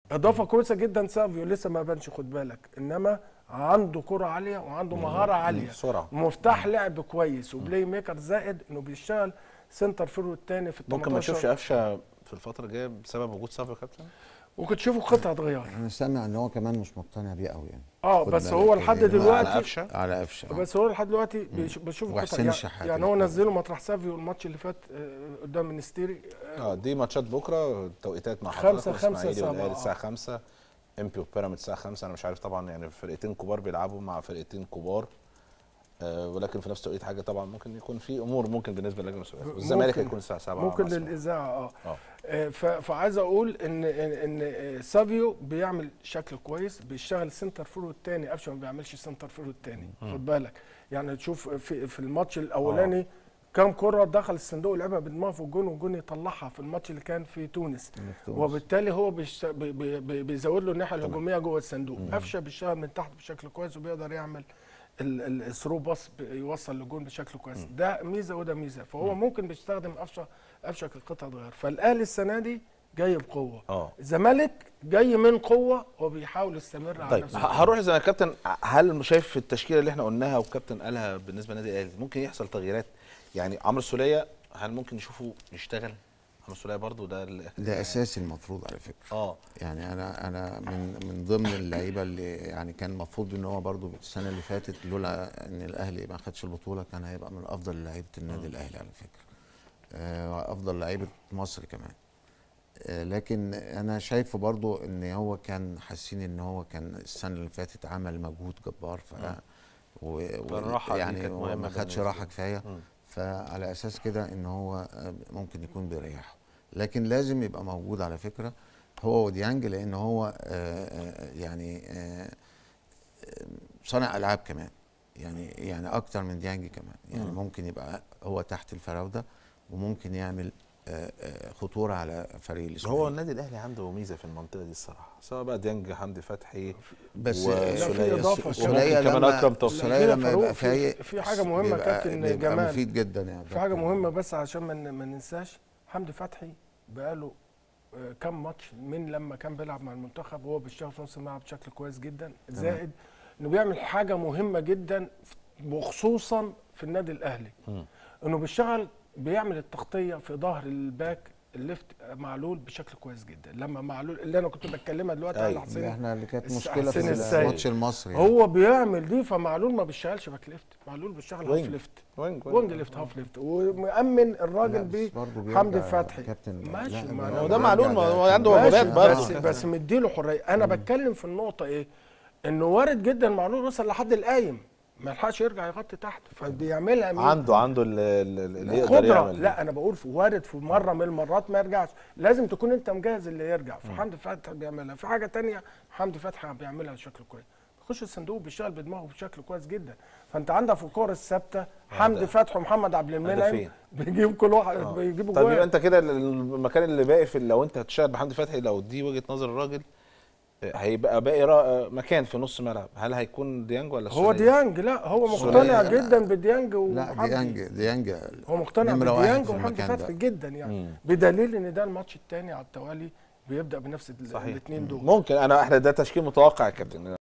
اضافه كويسه جدا سافيو لسه ما بانش خد بالك انما عنده كره عاليه وعنده مهاره عاليه سرعة. مفتاح لعب كويس وبلاي ميكر زائد انه بيشتغل سنتر فيرو الثاني في ال ممكن ما 18. نشوفش قفشه في الفتره الجايه بسبب وجود سافيو كابتن ممكن تشوفوا قطعه غيار انا سامع ان هو كمان مش مقتنع بيه قوي يعني اه خد بس بالك هو لحد يعني هو دلوقتي على قفشه على قفشه آه. بس هو لحد دلوقتي بيش- بشوف وحسين قطع يعني, الشحات يعني هو اللي نزله مطرح سافيو الماتش اللي فات آه، قدام منستيري اه دي ماتشات بكره توقيتات مع خمسة- حضرتك خمسة الإسماعيلي سبعة، والأهلي آه. الساعه 5 امبي وبيراميدز الساعه 5 انا مش عارف طبعا يعني فرقتين كبار بيلعبوا مع فرقتين كبار آه ولكن في نفس التوقيت حاجه طبعا ممكن يكون في امور ممكن بالنسبه للجنه المسؤوليه والزمالك ممكن. هيكون الساعه 7 ممكن مع الأسماعيلي. للاذاعه اه اه آه، ف- فعايز اقول ان ان ان سافيو بيعمل شكل كويس بيشتغل سنتر فورو الثاني قفشه ما بيعملش سنتر فورو الثاني خد بالك يعني تشوف في في الماتش الاولاني كام كره دخل الصندوق لعبها بدماغه في الجون والجون يطلعها في الماتش اللي كان في تونس تونس. وبالتالي هو بيشت... بي... بي... بي... بيزود له الناحيه الهجوميه جوه الصندوق قفشه بيشتغل من تحت بشكل كويس وبيقدر يعمل ال- ال- الثرو باص ب- يوصل للجون بشكل كويس ده ميزه وده ميزه فهو ممكن بيستخدم قفشه قفشه كقطعه غيار فالاهلي السنه دي جاي بقوه اه الزمالك جاي من قوه وبيحاول يستمر على طيب نفس ه- هروح زي ما كابتن هل شايف في التشكيله اللي احنا قلناها والكابتن قالها بالنسبه للنادي الاهلي ممكن يحصل تغييرات يعني عمرو السوليه هل ممكن نشوفه يشتغل عمرو السوليه برضو ده ال- ده اساسي المفروض على فكره اه يعني انا انا من من ضمن اللعيبه اللي يعني كان المفروض ان هو برضو السنه اللي فاتت لولا ان الاهلي ما خدش البطوله كان هيبقى من افضل لعيبه النادي الاهلي على فكره آه، افضل لعيبه مصر كمان آه، لكن انا شايفه برضو ان هو كان حاسين ان هو كان السنه اللي فاتت عمل مجهود جبار ف و... و... الراحة دي يعني كانت هو مهمة ما خدش بالنسبة راحه له. كفايه مم. فعلى اساس كده ان هو آه، ممكن يكون بيريحه لكن لازم يبقى موجود على فكره هو وديانج لان هو آه، آه، يعني آه، آه، صانع العاب كمان يعني يعني اكتر من ديانج كمان يعني مم. ممكن يبقى هو تحت الفراوده وممكن يعمل آه، آه، خطوره على فريق هو الاسماعيلي النادي الاهلي عنده ميزه في المنطقه دي الصراحه سواء بقى ديانج حمدي فتحي بس وسولية إضافة وممكن سولية كمان لما اكرم توفيق سولية فيها لما فاروق يبقى في- فايق في حاجة مهمة بيبقى- كابتن بيبقى جمال. مفيد جدا يعني في حاجه مهمه بس عشان ما ن- ما ننساش حمدي فتحي بقاله آه، كام ماتش من لما كان بيلعب مع المنتخب وهو بيشتغل في نص الملعب بشكل كويس جدا زائد انه بيعمل حاجه مهمه جدا وخصوصا في النادي الاهلي مم. انه بيشتغل بيعمل التغطيه في ظهر الباك الليفت معلول بشكل كويس جدا لما معلول اللي انا كنت بتكلمها دلوقتي على أيوة. حسين احنا اللي كانت الس- مشكله في حسين السيد. الماتش المصري يعني. هو بيعمل دي فمعلول ما بيشتغلش باك ليفت معلول بيشتغل هاف وينج. ليفت وينج وينج ليفت هاف ليفت ومأمن لا، الراجل بس بيه برضه بيرجع حمدي فتحي كابتن ماشي لا، ما لا، هو أنا- ده بيرجع معلول ما هو ده عنده كمان. ماشي وجبات برضه بس بس مديله حريه انا بتكلم في النقطه ايه انه وارد جدا معلول وصل لحد القايم ما يلحقش يرجع يغطي تحت فبيعملها مين عنده عنده ال- ال- اللي يقدر قدره يعمل لا انا بقول في وارد في مره من المرات ما يرجعش لازم تكون انت مجهز اللي يرجع فحمدي فتحي بيعملها في حاجه تانية حمدي فتحي بيعملها بشكل كويس بيخش الصندوق بيشتغل بدماغه بشكل كويس جدا فانت عندك في الكور الثابته حمدي فتحي ومحمد عبد المنعم هدفين. بيجيب كل واحد آه. بيجيبوا طب يبقى جوان انت كده المكان اللي باقي في لو انت هتشتغل بحمدي فتحي لو دي وجهه نظر الراجل آه، هيبقى باقي را- مكان في نص ملعب هل هيكون ديانج ولا هو سولية؟ ديانج لا هو سولية مقتنع لا. جدا بديانج لا وحمدي ديانج ديانج هو مقتنع نمرة واحد بديانج في وحمدي المكان فتحي ده. جدا يعني مم. بدليل ان ده الماتش الثاني على التوالي بيبدا بنفس صحيح الاثنين دول ممكن انا احنا ده تشكيل متوقع يا كابتن